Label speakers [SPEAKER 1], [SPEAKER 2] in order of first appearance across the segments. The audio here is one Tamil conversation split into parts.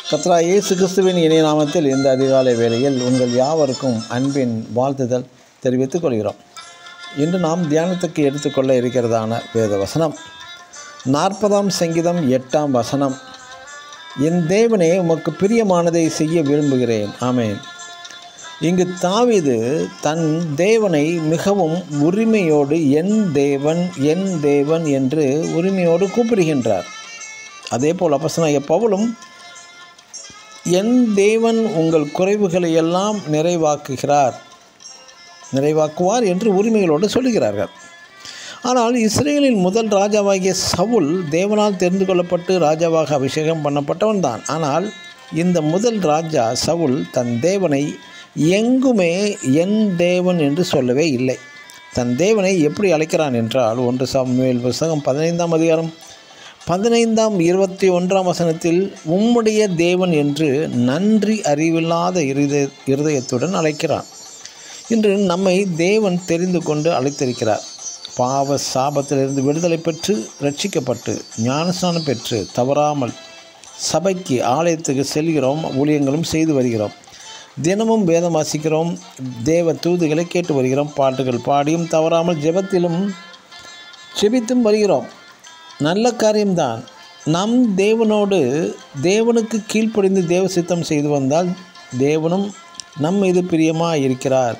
[SPEAKER 1] கத்ரா இயேசு கிறிஸ்துவின் இணைய நாமத்தில் இந்த அதிகாலை வேளையில் உங்கள் யாவருக்கும் அன்பின் வாழ்த்துதல் தெரிவித்துக் கொள்கிறோம் இன்று நாம் தியானத்துக்கு எடுத்துக்கொள்ள இருக்கிறதான வேத வசனம் நாற்பதாம் சங்கீதம் எட்டாம் வசனம் என் தேவனே உமக்கு பிரியமானதை செய்ய விரும்புகிறேன் ஆமேன் இங்கு தாவீது தன் தேவனை மிகவும் உரிமையோடு என் தேவன் என் தேவன் என்று உரிமையோடு கூப்பிடுகின்றார் அதே போல் அப்பசனாய பவுலும் என் தேவன் உங்கள் குறைவுகளை எல்லாம் நிறைவாக்குகிறார் நிறைவாக்குவார் என்று உரிமைகளோடு சொல்லுகிறார்கள் ஆனால் இஸ்ரேலின் முதல் ராஜாவாகிய சவுல் தேவனால் தெரிந்து கொள்ளப்பட்டு ராஜாவாக அபிஷேகம் பண்ணப்பட்டவன் தான் ஆனால் இந்த முதல் ராஜா சவுல் தன் தேவனை எங்குமே என் தேவன் என்று சொல்லவே இல்லை தன் தேவனை எப்படி அழைக்கிறான் என்றால் ஒன்று சாமுவேல் புஸ்தகம் பதினைந்தாம் அதிகாரம் பதினைந்தாம் இருபத்தி ஒன்றாம் வசனத்தில் உம்முடைய தேவன் என்று நன்றி அறிவில்லாத இருதய இருதயத்துடன் அழைக்கிறான் இன்று நம்மை தேவன் தெரிந்து கொண்டு அழைத்திருக்கிறார் பாவ சாபத்திலிருந்து விடுதலை பெற்று ரட்சிக்கப்பட்டு ஞானஸ்நானம் பெற்று தவறாமல் சபைக்கு ஆலயத்துக்கு செல்கிறோம் ஊழியங்களும் செய்து வருகிறோம் தினமும் வேதம் வாசிக்கிறோம் தேவ தூதுகளை கேட்டு வருகிறோம் பாட்டுகள் பாடியும் தவறாமல் ஜெபத்திலும் செபித்தும் வருகிறோம் நல்ல காரியம்தான் நம் தேவனோடு தேவனுக்கு கீழ்ப்படிந்து தேவ சித்தம் செய்து வந்தால் தேவனும் நம் மீது பிரியமாக இருக்கிறார்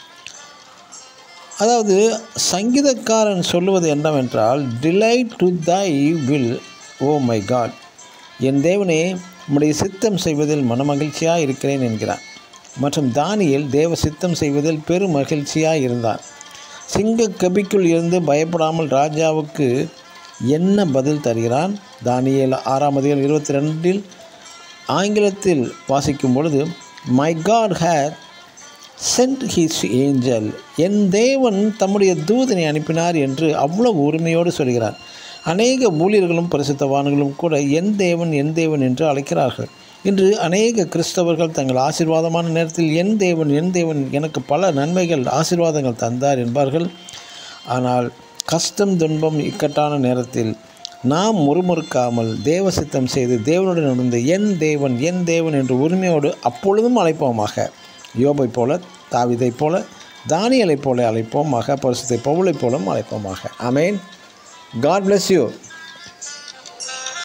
[SPEAKER 1] அதாவது சங்கீதக்காரன் சொல்லுவது என்னவென்றால் delight to thy will O my God என் தேவனே உம்முடைய சித்தம் செய்வதில் மனமகிழ்ச்சியாக இருக்கிறேன் என்கிறார் மற்றும் தானியல் தேவ சித்தம் செய்வதில் பெரும் மகிழ்ச்சியாக இருந்தார் சிங்க கபிக்குள் இருந்து பயப்படாமல் ராஜாவுக்கு என்ன பதில் தருகிறான் தானியல் ஆறாம் அதிகம் இருபத்தி ரெண்டில் ஆங்கிலத்தில் வாசிக்கும் பொழுது my God hath sent his angel என் தேவன் தம்முடைய தூதனை அனுப்பினார் என்று அவ்வளவு உரிமையோடு சொல்கிறார் அநேக ஊழியர்களும் பரிசுத்தவான்களும் கூட என் தேவன் என் தேவன் என்று அழைக்கிறார்கள் இன்று அநேக கிறிஸ்தவர்கள் தங்கள் ஆசீர்வாதமான நேரத்தில் என் தேவன் என் தேவன் எனக்கு பல நன்மைகள் ஆசீர்வாதங்கள் தந்தார் என்பார்கள் ஆனால் கஷ்டம் துன்பம் இக்கட்டான நேரத்தில் நாம் முறுமுறுக்காமல் தேவ சித்தம் செய்து தேவனுடன் இருந்து என் தேவன் என் தேவன் என்று உரிமையோடு அப்பொழுதும் அழைப்போமாக யோபை போல தாவிதைப் போல தானியலைப் போல அழைப்போமாக பரிசுத்தை பவுளைப் போலும் அழைப்போமாக அமேன் காட் பிளஸ் யூ